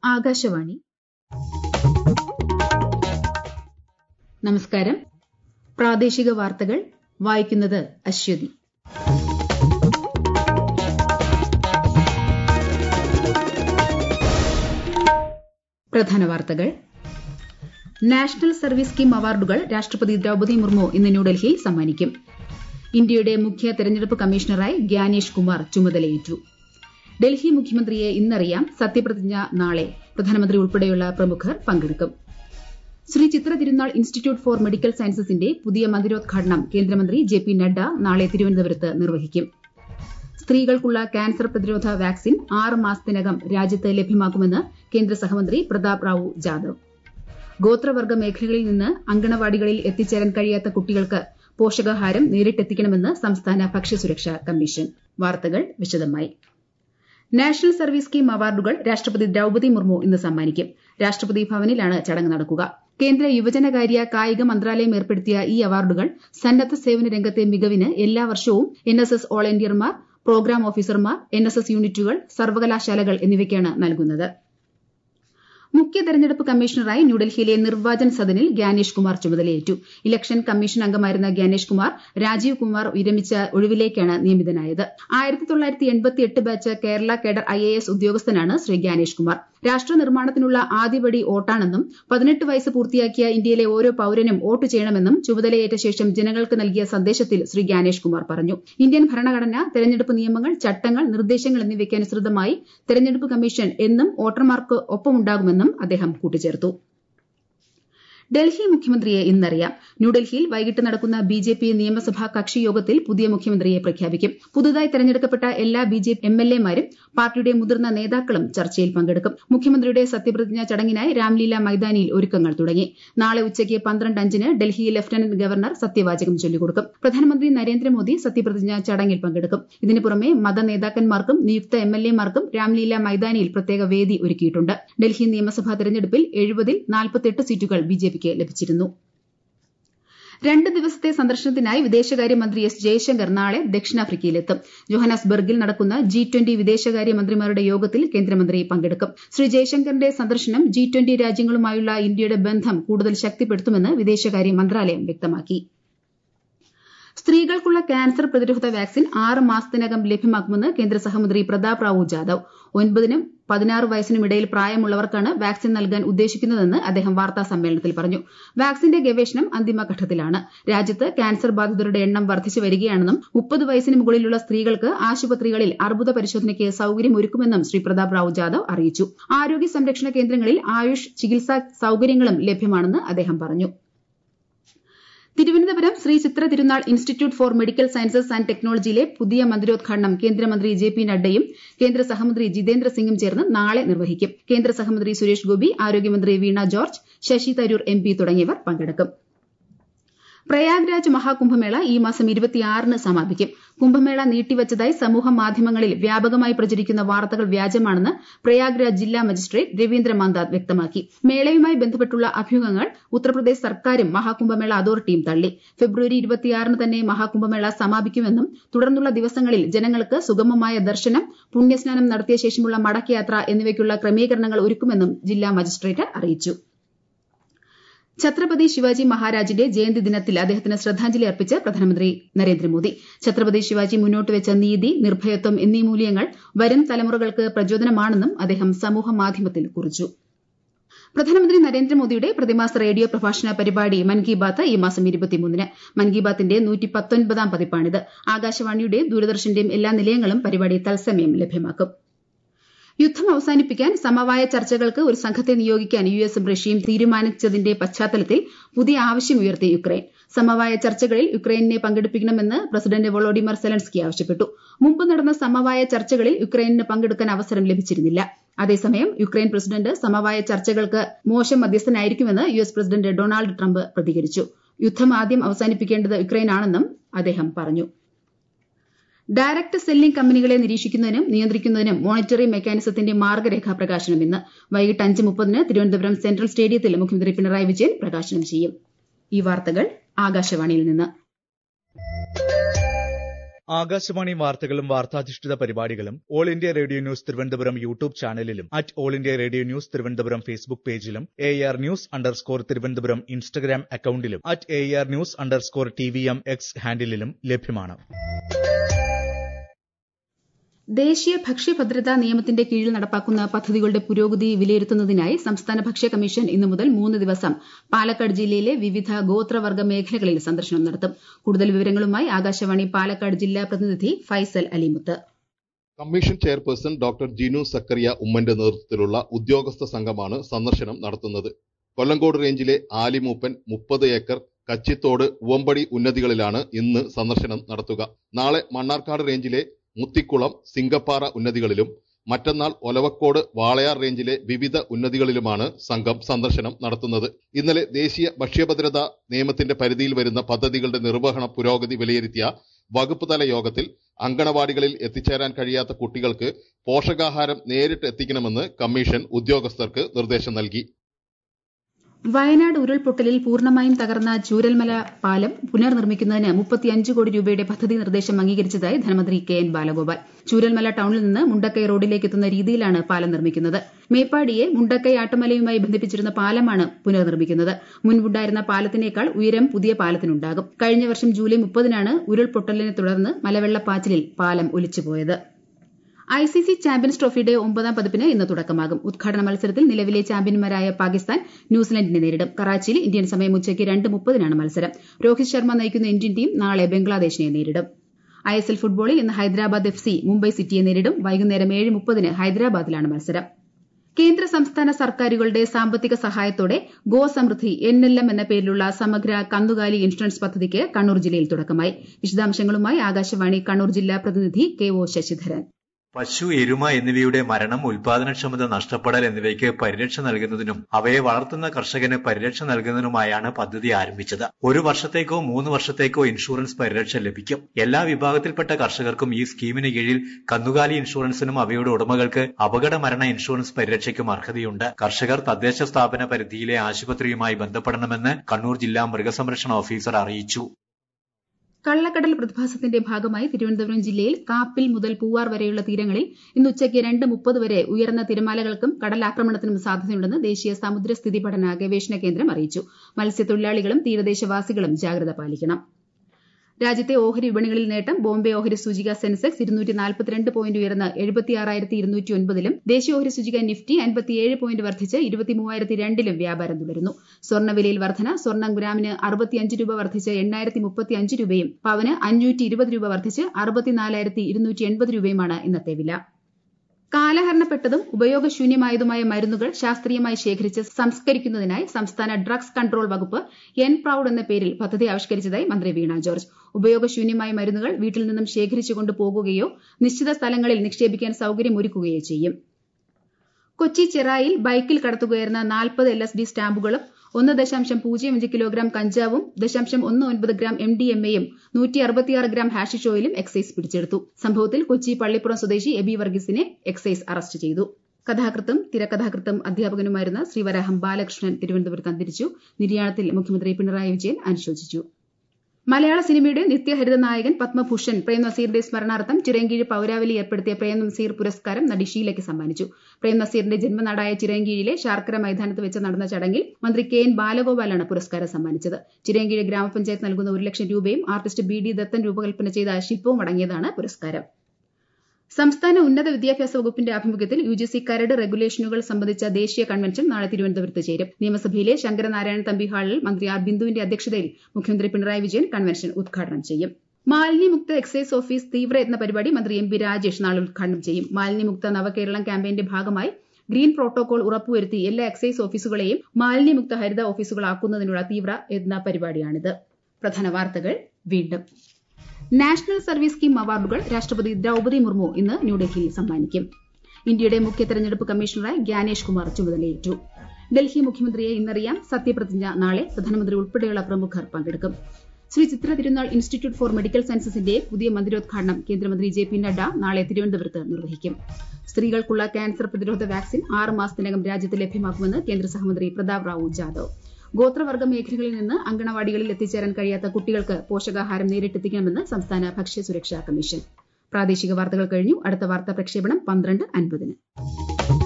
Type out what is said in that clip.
ആകാശവാണി നമസ്കാരം പ്രാദേശിക വാർത്തകൾ വായിക്കുന്നത് അശ്വതി പ്രധാന വാർത്തകൾ നാഷണൽ സർവീസ് സ്കീം അവാർഡുകൾ രാഷ്ട്രപതി ദ്രൌപദി മുർമു ഇന്ന് ന്യൂഡൽഹിയിൽ സമ്മാനിക്കും ഇന്ത്യയുടെ മുഖ്യ തെരഞ്ഞെടുപ്പ് കമ്മീഷണറായി ഗ്യാനേഷ് കുമാർ ചുമതലയേറ്റു ഡൽഹി മുഖ്യമന്ത്രിയെ ഇന്നറിയാം സത്യപ്രതിജ്ഞ നാളെ പ്രധാനമന്ത്രി ഉൾപ്പെടെയുള്ള പ്രമുഖർ പങ്കെടുക്കും Shri Chitra Thirunal institute for medical സയൻസസിന്റെ പുതിയ മന്ദിരോദ്ഘാടനം കേന്ദ്രമന്ത്രി ജെ പി നഡ്ഡ നാളെ തിരുവനന്തപുരത്ത് നിർവഹിക്കും സ്ത്രീകൾക്കുള്ള ക്യാൻസർ പ്രതിരോധ വാക്സിൻ ആറ് മാസത്തിനകം രാജ്യത്ത് ലഭ്യമാക്കുമെന്ന് കേന്ദ്ര സഹമന്ത്രി പ്രതാപ് റാവു ജാദവ് ഗോത്രവർഗ മേഖലകളിൽ നിന്ന് അങ്കണവാടികളിൽ എത്തിച്ചേരാൻ കഴിയാത്ത കുട്ടികൾക്ക് പോഷകാഹാരം നേരിട്ടെത്തിക്കണമെന്ന് സംസ്ഥാന ഭക്ഷ്യസുരക്ഷാ കമ്മീഷൻ വാർത്തകൾ വിശദമായി നാഷണൽ സർവീസ് സ്കീം അവാർഡുകൾ രാഷ്ട്രപതി ദ്രൌപദി മുർമു ഇന്ന് സമ്മാനിക്കും രാഷ്ട്രപതി ഭവനിലാണ് ചടങ്ങ് നടക്കുക കേന്ദ്ര യുവജനകാര്യ കായിക മന്ത്രാലയം ഏർപ്പെടുത്തിയ ഈ അവാർഡുകൾ സന്നദ്ധ സേവന രംഗത്തെ മികവിന് എല്ലാ വർഷവും എൻഎസ്എസ് ഓൾ ഇന്ത്യർമാർ പ്രോഗ്രാം ഓഫീസർമാർ എൻഎസ്എസ് യൂണിറ്റുകൾ സർവകലാശാലകൾ എന്നിവയ്ക്കാണ് നൽകുന്നത് മുഖ്യ തെരഞ്ഞെടുപ്പ് കമ്മീഷണറായി ന്യൂഡൽഹിയിലെ നിർവാചൻ സദനിൽ ഗ്യാനേഷ് കുമാർ ചുമതലയേറ്റു ഇലക്ഷൻ കമ്മീഷൻ അംഗമായിരുന്ന ഗ്യാനേഷ് കുമാർ രാജീവ് കുമാർ വിരമിച്ച ഒഴിവിലേക്കാണ് നിയമിതനായത് ബാച്ച് കേരള കേഡർ ഐഎഎസ് ഉദ്യോഗസ്ഥനാണ് ശ്രീ ഗ്യാനേഷ് കുമാർ രാഷ്ട്ര നിർമ്മാണത്തിനുള്ള ആദ്യപടി വോട്ടാണെന്നും പതിനെട്ട് വയസ്സ് പൂർത്തിയാക്കിയ ഇന്ത്യയിലെ ഓരോ പൌരനും വോട്ട് ചെയ്യണമെന്നും ചുമതലയേറ്റ ശേഷം ജനങ്ങൾക്ക് നൽകിയ സന്ദേശത്തിൽ ശ്രീ ഗ്യാനേഷ് കുമാർ പറഞ്ഞു ഇന്ത്യൻ ഭരണഘടന തെരഞ്ഞെടുപ്പ് നിയമങ്ങൾ ചട്ടങ്ങൾ നിർദ്ദേശങ്ങൾ എന്നിവയ്ക്ക് അനുസൃതമായി തെരഞ്ഞെടുപ്പ് കമ്മീഷൻ എന്നും വോട്ടർമാർക്ക് ഒപ്പമുണ്ടാകുമെന്നും അദ്ദേഹം കൂട്ടിച്ചേർത്തു ഡൽഹി മുഖ്യമന്ത്രിയെ ഇന്നറിയാം ന്യൂഡൽഹിയിൽ വൈകിട്ട് നടക്കുന്ന ബിജെപി നിയമസഭാ കക്ഷി യോഗത്തിൽ പുതിയ മുഖ്യമന്ത്രിയെ പ്രഖ്യാപിക്കും പുതുതായി തെരഞ്ഞെടുക്കപ്പെട്ട എല്ലാ ബിജെപി എംഎൽഎമാരും പാർട്ടിയുടെ മുതിർന്ന നേതാക്കളും ചർച്ചയിൽ പങ്കെടുക്കും മുഖ്യമന്ത്രിയുടെ സത്യപ്രതിജ്ഞാ ചടങ്ങിനായി രാംലീല മൈതാനിയിൽ ഒരുക്കങ്ങൾ തുടങ്ങി നാളെ ഉച്ചയ്ക്ക് പന്ത്രണ്ട് അഞ്ചിന് ഡൽഹി ലഫ്റ്റനന്റ് ഗവർണർ സത്യവാചകം ചൊല്ലിക്കൊടുക്കും പ്രധാനമന്ത്രി നരേന്ദ്രമോദി സത്യപ്രതിജ്ഞാ ചടങ്ങിൽ പങ്കെടുക്കും ഇതിനു പുറമെ മതനേതാക്കന്മാർക്കും നിയുക്ത എംഎൽഎമാർക്കും രാംലീല മൈതാനിയിൽ പ്രത്യേക വേദി ഒരുക്കിയിട്ടുണ്ട് ഡൽഹി നിയമസഭാ തെരഞ്ഞെടുപ്പിൽ എഴുപതിൽ നാൽപ്പത്തെട്ട് സീറ്റുകൾ ബിജെപിക്ക് ലഭിച്ചിരുന്നു രണ്ട് ദിവസത്തെ സന്ദർശനത്തിനായി വിദേശകാര്യമന്ത്രി എസ് ജയശങ്കർ നാളെ ദക്ഷിണാഫ്രിക്കയിലെത്തും ജോഹനാസ്ബർഗിൽ നടക്കുന്ന ജി ട്വന്റി വിദേശകാര്യ മന്ത്രിമാരുടെ യോഗത്തിൽ കേന്ദ്രമന്ത്രി പങ്കെടുക്കും ശ്രീ ജയശങ്കറിന്റെ സന്ദർശനം ജി ട്വന്റി രാജ്യങ്ങളുമായുള്ള ഇന്ത്യയുടെ ബന്ധം കൂടുതൽ ശക്തിപ്പെടുത്തുമെന്ന് വിദേശകാര്യ മന്ത്രാലയം വ്യക്തമാക്കി സ്ത്രീകൾക്കുള്ള ക്യാൻസർ പ്രതിരോധ വാക്സിൻ ആറ് മാസത്തിനകം ലഭ്യമാക്കുമെന്ന് കേന്ദ്ര സഹമന്ത്രി പ്രതാപ് റാവു ജാദവ് ഒൻപതിനും പതിനാറ് വയസ്സിനും ഇടയിൽ പ്രായമുള്ളവർക്കാണ് വാക്സിൻ നൽകാൻ ഉദ്ദേശിക്കുന്നതെന്ന് അദ്ദേഹം വാർത്താ സമ്മേളനത്തിൽ പറഞ്ഞു വാക്സിന്റെ ഗവേഷണം അന്തിമഘട്ടത്തിലാണ് രാജ്യത്ത് ക്യാൻസർ ബാധിതരുടെ എണ്ണം വർദ്ധിച്ചു വരികയാണെന്നും മുപ്പത് വയസ്സിന് മുകളിലുള്ള സ്ത്രീകൾക്ക് ആശുപത്രികളിൽ അർബുദ പരിശോധനയ്ക്ക് സൌകര്യമൊരുക്കുമെന്നും ശ്രീ പ്രതാപ് റാവു ജാദവ് അറിയിച്ചു ആരോഗ്യ സംരക്ഷണ കേന്ദ്രങ്ങളിൽ ആയുഷ് ചികിത്സാ സൌകര്യങ്ങളും ലഭ്യമാണെന്ന് അദ്ദേഹം പറഞ്ഞു Thiruvananthapuram Shri Chitra Thirunal institute for medical sciences and ടെക്നോളജിയിലെ പുതിയ മന്ദിരോദ്ഘാടനം കേന്ദ്രമന്ത്രി ജെ പി നഡ്ഡയും കേന്ദ്ര സഹമന്ത്രി ജിതേന്ദ്ര സിംഗും ചേർന്ന് നാളെ നിർവഹിക്കും കേന്ദ്ര സഹമന്ത്രി സുരേഷ് ഗോപി ആരോഗ്യമന്ത്രി വീണ ജോർജ് ശശി തരൂർ എം പി തുടങ്ങിയവർ പങ്കെടുക്കും പ്രയാഗ്രാജ് മഹാകുംഭമേള ഈ മാസം ഇരുപത്തിയാറിന് സമാപിക്കും കുംഭമേള നീട്ടിവച്ചതായി സമൂഹ മാധ്യമങ്ങളിൽ വ്യാപകമായി പ്രചരിക്കുന്ന വാർത്തകൾ വ്യാജമാണെന്ന് പ്രയാഗ്രാജ് ജില്ലാ മജിസ്ട്രേറ്റ് രവീന്ദ്ര മന്ദാദ് വ്യക്തമാക്കി മേളയുമായി ബന്ധപ്പെട്ടുള്ള അഭ്യൂഹങ്ങൾ ഉത്തർപ്രദേശ് സർക്കാരും മഹാകുംഭമേള അതോറിറ്റിയും തള്ളി ഫെബ്രുവരി ഇരുപത്തിയാറിന് തന്നെ മഹാകുംഭമേള സമാപിക്കുമെന്നും തുടർന്നുള്ള ദിവസങ്ങളിൽ ജനങ്ങൾക്ക് സുഗമമായ ദർശനം പുണ്യസ്നാനം നടത്തിയ ശേഷമുള്ള മടക്കയാത്ര എന്നിവയ്ക്കുള്ള ക്രമീകരണങ്ങൾ ഒരുക്കുമെന്നും ജില്ലാ മജിസ്ട്രേറ്റ് അറിയിച്ചു ഛത്രപതി ശിവാജി മഹാരാജിന്റെ ജയന്തി ദിനത്തിൽ അദ്ദേഹത്തിന് ശ്രദ്ധാഞ്ജലി അർപ്പിച്ച് പ്രധാനമന്ത്രി നരേന്ദ്രമോദി ഛത്രപതി ശിവാജി മുന്നോട്ട് വെച്ച നീതി നിർഭയത്വം എന്നീ മൂല്യങ്ങൾ വരും തലമുറകൾക്ക് പ്രചോദനമാണെന്നും അദ്ദേഹം സമൂഹ മാധ്യമത്തിൽ കുറിച്ചു പ്രധാനമന്ത്രി നരേന്ദ്രമോദിയുടെ പ്രതിമാസ റേഡിയോ പ്രഭാഷണ പരിപാടി മൻ കി ബാത്ത് ഈ മാസം ഇരുപത്തിമൂന്നിന് മൻ കി ബാത്തിന്റെ നൂറ്റി പത്തൊൻപതാം പതിപ്പാണിത് ആകാശവാണിയുടെയും ദൂരദർശന്റെയും എല്ലാ നിലയങ്ങളും പരിപാടി തത്സമയം ലഭ്യമാക്കും യുദ്ധം അവസാനിപ്പിക്കാൻ സമവായ ചർച്ചകൾക്ക് ഒരു സംഘത്തെ നിയോഗിക്കാൻ യു എസും റഷ്യയും തീരുമാനിച്ചതിന്റെ പശ്ചാത്തലത്തിൽ പുതിയ ആവശ്യം ഉയർത്തി യുക്രൈൻ സമവായ ചർച്ചകളിൽ യുക്രൈനെ പങ്കെടുപ്പിക്കണമെന്ന് പ്രസിഡന്റ് വൊളോഡിമർ സെലൻസ്കി ആവശ്യപ്പെട്ടു മുമ്പ് നടന്ന സമവായ ചർച്ചകളിൽ യുക്രൈനിന് പങ്കെടുക്കാൻ അവസരം ലഭിച്ചിരുന്നില്ല അതേസമയം യുക്രൈൻ പ്രസിഡന്റ് സമവായ ചർച്ചകൾക്ക് മോശം മധ്യസ്ഥനായിരിക്കുമെന്ന് U S president Donald Trump പ്രതികരിച്ചു യുദ്ധം ആദ്യം അവസാനിപ്പിക്കേണ്ടത് യുക്രൈനാണെന്നും അദ്ദേഹം പറഞ്ഞു ഡയറക്ട് സെല്ലിംഗ് കമ്പനികളെ നിരീക്ഷിക്കുന്നതിനും നിയന്ത്രിക്കുന്നതിനും മോണിറ്ററി മെക്കാനിസത്തിന്റെ മാർഗ്ഗരേഖ പ്രകാശനം ഇന്ന് വൈകിട്ട് അഞ്ച് മുപ്പതിന് തിരുവനന്തപുരം സെൻട്രൽ സ്റ്റേഡിയത്തിൽ മുഖ്യമന്ത്രി പിണറായി വിജയൻ പ്രകാശനം ചെയ്യും ഈ വാർത്തകൾ ആകാശവാണിയിൽ നിന്ന് ആകാശവാണി വാർത്തകളും വാർത്താധിഷ്ഠിത പരിപാടികളും All India Radio News Thiruvananthapuram YouTube ചാനലിലും at All India Radio News Thiruvananthapuram Facebook പേജിലും A R news underscore Thiruvananthapuram Instagram അക്കൌണ്ടിലും at A R news underscore T V M X ഹാൻഡിലും ലഭ്യമാണ് ദേശീയ ഭക്ഷ്യഭദ്രതാ നിയമത്തിന്റെ കീഴിൽ നടപ്പാക്കുന്ന പദ്ധതികളുടെ പുരോഗതി വിലയിരുത്തുന്നതിനായി സംസ്ഥാന ഭക്ഷ്യ കമ്മീഷൻ ഇന്നു മുതൽ മൂന്ന് ദിവസം പാലക്കാട് ജില്ലയിലെ വിവിധ ഗോത്രവർഗ്ഗ മേഖലകളിൽ സന്ദർശനം നടത്തും കൂടുതൽ വിവരങ്ങളുമായി ആകാശവാണി പാലക്കാട് ജില്ലാ പ്രതിനിധി Faisal Alimuth commission chairperson doctor Jinu Zacharia ഉമ്മന്റെ നേതൃത്വത്തിലുള്ള ഉദ്യോഗസ്ഥ സംഘമാണ് സന്ദർശനം നടത്തുന്നത് കൊല്ലങ്കോട് റേഞ്ചിലെ ആലിമൂപ്പൻ മുപ്പത് ഏക്കർ കച്ചിത്തോട് ഉവമ്പടി ഉന്നതികളിലാണ് ഇന്ന് സന്ദർശനം നടത്തുക നാളെ മണ്ണാർക്കാട് റേഞ്ചിലെ മുത്തിക്കുളം സിംഗപ്പാറ ഉന്നതികളിലും മറ്റന്നാൾ ഒലവക്കോട് വാളയാർ റേഞ്ചിലെ വിവിധ ഉന്നതികളിലുമാണ് സംഘം സന്ദർശനം നടത്തുന്നത് ഇന്നലെ ദേശീയ ഭക്ഷ്യഭദ്രതാ നിയമത്തിന്റെ പരിധിയിൽ വരുന്ന പദ്ധതികളുടെ നിർവഹണ പുരോഗതി വിലയിരുത്തിയ വകുപ്പ് തല യോഗത്തിൽ അങ്കണവാടികളിൽ എത്തിച്ചേരാൻ കഴിയാത്ത കുട്ടികൾക്ക് പോഷകാഹാരം നേരിട്ട് എത്തിക്കണമെന്ന് കമ്മീഷൻ ഉദ്യോഗസ്ഥർക്ക് നിർദ്ദേശം നൽകി വയനാട് ഉരുൾപൊട്ടലിൽ പൂർണ്ണമായും തകർന്ന ചൂരൽമല പാലം പുനർനിർമ്മിക്കുന്നതിന് മുപ്പത്തിയഞ്ച് കോടി രൂപയുടെ പദ്ധതി നിർദ്ദേശം അംഗീകരിച്ചതായി ധനമന്ത്രി കെ എൻ ബാലഗോപാൽ ചൂരൽമല ടൌണിൽ നിന്ന് മുണ്ടക്കൈ റോഡിലേക്ക് എത്തുന്ന രീതിയിലാണ് പാലം നിർമ്മിക്കുന്നത് മേപ്പാടിയെ മുണ്ടക്കൈ ആട്ടുമലയുമായി ബന്ധിപ്പിച്ചിരുന്ന പാലമാണ് പുനർനിർമ്മിക്കുന്നത് മുൻപുണ്ടായിരുന്ന പാലത്തിനേക്കാൾ ഉയരം പുതിയ പാലത്തിനുണ്ടാകും കഴിഞ്ഞ വർഷം ജൂലൈ മുപ്പതിനാണ് ഉരുൾപൊട്ടലിനെ തുടർന്ന് മലവെള്ളപ്പാച്ചിലിൽ പാലം ഒലിച്ചുപോയത് ഐസിസി ചാമ്പ്യൻസ് ട്രോഫിയുടെ ഒമ്പതാം പതിപ്പിന് ഇന്ന് തുടക്കമാകും ഉദ്ഘാടന മത്സരത്തിൽ നിലവിലെ ചാമ്പ്യന്മാരായ പാകിസ്ഥാൻ ന്യൂസിലൻഡിനെ നേരിടും കറാച്ചിയിൽ ഇന്ത്യൻ സമയം ഉച്ചയ്ക്ക് രണ്ട് മുപ്പതിനാണ് മത്സരം രോഹിത് ശർമ്മ നയിക്കുന്ന ഇന്ത്യൻ ടീം നാളെ ബംഗ്ലാദേശിനെ നേരിടും ഐഎസ്എൽ ഫുട്ബോളിൽ ഇന്ന് ഹൈദരാബാദ് എഫ് സി മുംബൈ സിറ്റിയെ നേരിടും വൈകുന്നേരം ഏഴ് മുപ്പതിന് ഹൈദരാബാദിലാണ് മത്സരം കേന്ദ്ര സംസ്ഥാന സർക്കാരുകളുടെ സാമ്പത്തിക സഹായത്തോടെ ഗോ സമൃദ്ധി എൻ എൽ എം എന്ന പേരിലുള്ള സമഗ്ര കന്നുകാലി ഇൻഷുറൻസ് പദ്ധതിക്ക് കണ്ണൂർ ജില്ലയിൽ തുടക്കമായി വിശദാംശങ്ങളുമായി ആകാശവാണി കണ്ണൂർ ജില്ലാ പ്രതിനിധി കെ ഒ ശശിധരൻ പശു എരുമ എന്നിവയുടെ മരണം ഉൽപാദനക്ഷമത നഷ്ടപ്പെടൽ എന്നിവയ്ക്ക് പരിരക്ഷ നൽകുന്നതിനും അവയെ വളർത്തുന്ന കർഷകന് പരിരക്ഷ നൽകുന്നതിനുമായാണ് പദ്ധതി ആരംഭിച്ചത് ഒരു വർഷത്തേക്കോ മൂന്ന് വർഷത്തേക്കോ ഇൻഷുറൻസ് പരിരക്ഷ ലഭിക്കും എല്ലാ വിഭാഗത്തിൽപ്പെട്ട കർഷകർക്കും ഈ സ്കീമിന് കീഴിൽ കന്നുകാലി ഇൻഷുറൻസിനും അവയുടെ ഉടമകൾക്ക് അപകട മരണ ഇൻഷുറൻസ് പരിരക്ഷയ്ക്കും അർഹതയുണ്ട് കർഷകർ തദ്ദേശ സ്ഥാപന പരിധിയിലെ ആശുപത്രിയുമായി ബന്ധപ്പെടണമെന്ന് കണ്ണൂർ ജില്ലാ മൃഗസംരക്ഷണ ഓഫീസർ അറിയിച്ചു കള്ളക്കടൽ പ്രതിഭാസത്തിന്റെ ഭാഗമായി തിരുവനന്തപുരം ജില്ലയിൽ കാപ്പിൽ മുതൽ പൂവാർ വരെയുള്ള തീരങ്ങളിൽ ഇന്ന് ഉച്ചയ്ക്ക് രണ്ട് മുപ്പത് വരെ ഉയർന്ന തിരമാലകൾക്കും കടലാക്രമണത്തിനും സാധ്യതയുണ്ടെന്ന് ദേശീയ സമുദ്രസ്ഥിതി പഠന ഗവേഷണ കേന്ദ്രം അറിയിച്ചു മത്സ്യത്തൊഴിലാളികളും തീരദേശവാസികളും ജാഗ്രത പാലിക്കണം രാജ്യത്തെ ഓഹരി വിപണികളിൽ നേട്ടം ബോംബെ ഓഹരി സൂചിക സെൻസെക്സ് ഇരുന്നൂറ്റി നാൽപ്പത്തിരണ്ട് പോയിന്റ് ഉയർന്ന് എഴുപത്തിയാറായിരത്തി ഇരുന്നൂറ്റി ഒൻപതിലും ദേശീയ ഓഹരി സൂചിക നിഫ്റ്റി അൻപത്തിയേഴ് പോയിന്റ് വർദ്ധിച്ച് ഇരുപത്തിമൂവായിരത്തി രണ്ടിലും വ്യാപാരം തുടരുന്നു സ്വർണ്ണവിലയിൽ വർധന സ്വർണ്ണം ഗ്രാമിന് അറുപത്തിയഞ്ച് രൂപ വർദ്ധിച്ച് എണ്ണായിരത്തി മുപ്പത്തിയഞ്ച് രൂപയും പവന് അഞ്ഞൂറ്റി ഇരുപത് രൂപ വർദ്ധിച്ച് അറുപത്തിനാലായിരത്തി ഇരുന്നൂറ്റി എൺപത് രൂപയുമാണ് ഇന്നത്തെ വില കാലഹരണപ്പെട്ടതും ഉപയോഗശൂന്യമായതുമായ മരുന്നുകൾ ശാസ്ത്രീയമായി ശേഖരിച്ച് സംസ്കരിക്കുന്നതിനായി സംസ്ഥാന ഡ്രഗ്സ് കൺട്രോൾ വകുപ്പ് എൻ പ്രൌഡ് എന്ന പേരിൽ പദ്ധതി ആവിഷ്കരിച്ചതായി മന്ത്രി വീണ ജോർജ് ഉപയോഗശൂന്യമായ മരുന്നുകൾ വീട്ടിൽ നിന്നും ശേഖരിച്ചുകൊണ്ട് പോകുകയോ നിശ്ചിത സ്ഥലങ്ങളിൽ നിക്ഷേപിക്കാൻ സൌകര്യമൊരുക്കുകയോ ചെയ്യും കൊച്ചി ചെറായിൽ ബൈക്കിൽ കടത്തുകയായിരുന്ന നാൽപ്പത് എൽ എസ് ഡി സ്റ്റാമ്പുകളും ഒന്ന് ദശാംശം പൂജ്യം അഞ്ച് കിലോഗ്രാം കഞ്ചാവും ദശാംശം ഒന്ന് ഒൻപത് ഗ്രാം എം ഡി എം എയും നൂറ്റി അറുപത്തിയാറ് ഗ്രാം ഹാഷിഷ് ഓയിലും എക്സൈസ് പിടിച്ചെടുത്തു സംഭവത്തിൽ കൊച്ചി പള്ളിപ്പുറം സ്വദേശി എബി വർഗീസിനെ എക്സൈസ് അറസ്റ്റ് ചെയ്തു കഥാകൃത്തും തിരക്കഥാകൃത്തും അധ്യാപകനുമായിരുന്ന ശ്രീവരാഹം ബാലകൃഷ്ണൻ തിരുവനന്തപുരത്ത് അന്തരിച്ചു നിര്യാണത്തിൽ മുഖ്യമന്ത്രി പിണറായി വിജയൻ അനുശോചിച്ചു മലയാള സിനിമയുടെ നിത്യഹരിത നായകൻ പത്മഭൂഷൺ പ്രേം നസീറിന്റെ സ്മരണാർത്ഥം ചിറയൻകീഴ് പൌരാവലി ഏർപ്പെടുത്തിയ പ്രേം നസീർ പുരസ്കാരം നടി ഷീലയ്ക്ക് സമ്മാനിച്ചു പ്രേം നസീറിന്റെ ജന്മനാടായ ചിറയൻകീഴിലെ ശാർക്കര മൈതാനത്ത് വെച്ച് നടന്ന ചടങ്ങിൽ മന്ത്രി കെ എൻ ബാലഗോപാലാണ് പുരസ്കാരം സമ്മാനിച്ചത് ചിറയൻകീഴ് ഗ്രാമപഞ്ചായത്ത് നൽകുന്ന ഒരു ലക്ഷം രൂപയും ആർട്ടിസ്റ്റ് ബി ഡി ദത്തൻ രൂപകൽപ്പന ചെയ്ത ശില്പവും അടങ്ങിയതാണ് പുരസ്കാരം സംസ്ഥാന ഉന്നത വിദ്യാഭ്യാസ വകുപ്പിന്റെ ആഭിമുഖ്യത്തിൽ യുജിസി കരട് റെഗുലേഷനുകൾ സംബന്ധിച്ച ദേശീയ കൺവെൻഷൻ നാളെ തിരുവനന്തപുരത്ത് ചേരും നിയമസഭയിലെ ശങ്കരനാരായണൻ തമ്പി ഹാളിൽ മന്ത്രി ആർ ബിന്ദുവിന്റെ അധ്യക്ഷതയിൽ മുഖ്യമന്ത്രി പിണറായി വിജയൻ കൺവെൻഷൻ ഉദ്ഘാടനം ചെയ്യും മാലിന്യമുക്ത എക്സൈസ് ഓഫീസ് തീവ്രയത്ന പരിപാടി മന്ത്രി എം പി രാജേഷ് നാളെ ഉദ്ഘാടനം ചെയ്യും മാലിന്യമുക്ത നവകേരളം ക്യാമ്പയിന്റെ ഭാഗമായി ഗ്രീൻ പ്രോട്ടോകോൾ ഉറപ്പുവരുത്തി എല്ലാ എക്സൈസ് ഓഫീസുകളെയും മാലിന്യമുക്ത ഹരിത ഓഫീസുകളാക്കുന്നതിനുള്ള തീവ്ര യത്ന പരിപാടിയാണിത് പ്രധാന വാർത്തകൾ വീണ്ടും നാഷണൽ സർവീസ് സ്കീം അവാർഡുകൾ രാഷ്ട്രപതി ദ്രൌപദി മുർമു ഇന്ന് ന്യൂഡൽഹിയിൽ സമ്മാനിക്കും ഇന്ത്യയുടെ മുഖ്യ തെരഞ്ഞെടുപ്പ് കമ്മീഷണറായി ഗ്യാനേഷ് കുമാർ ചുമതലയേറ്റു ഡൽഹി മുഖ്യമന്ത്രിയെ ഇന്നറിയാം സത്യപ്രതിജ്ഞ നാളെ പ്രധാനമന്ത്രി ഉൾപ്പെടെയുള്ള പ്രമുഖർ പങ്കെടുക്കും Shri Chitra Thirunal institute for medical സയൻസസിന്റെ പുതിയ മന്ദിരോദ്ഘാടനം കേന്ദ്രമന്ത്രി ജെ പി നഡ്ഡ നാളെ തിരുവനന്തപുരത്ത് നിർവഹിക്കും സ്ത്രീകൾക്കുള്ള ക്യാൻസർ പ്രതിരോധ വാക്സിൻ ആറ് മാസത്തിനകം രാജ്യത്ത് ലഭ്യമാക്കുമെന്ന് കേന്ദ്ര സഹമന്ത്രി പ്രതാപ് റാവു ജാദവ് ഗോത്രവർഗ മേഖലകളിൽ നിന്ന് അങ്കണവാടികളിൽ എത്തിച്ചേരാൻ കഴിയാത്ത കുട്ടികൾക്ക് പോഷകാഹാരം നേരിട്ടെത്തിക്കണമെന്ന് സംസ്ഥാന ഭക്ഷ്യസുരക്ഷാ കമ്മീഷൻ പ്രാദേശിക വാർത്തകൾ കഴിഞ്ഞു അടുത്ത വാർത്താ പ്രക്ഷേപണം പന്ത്രണ്ട് അൻപതിന്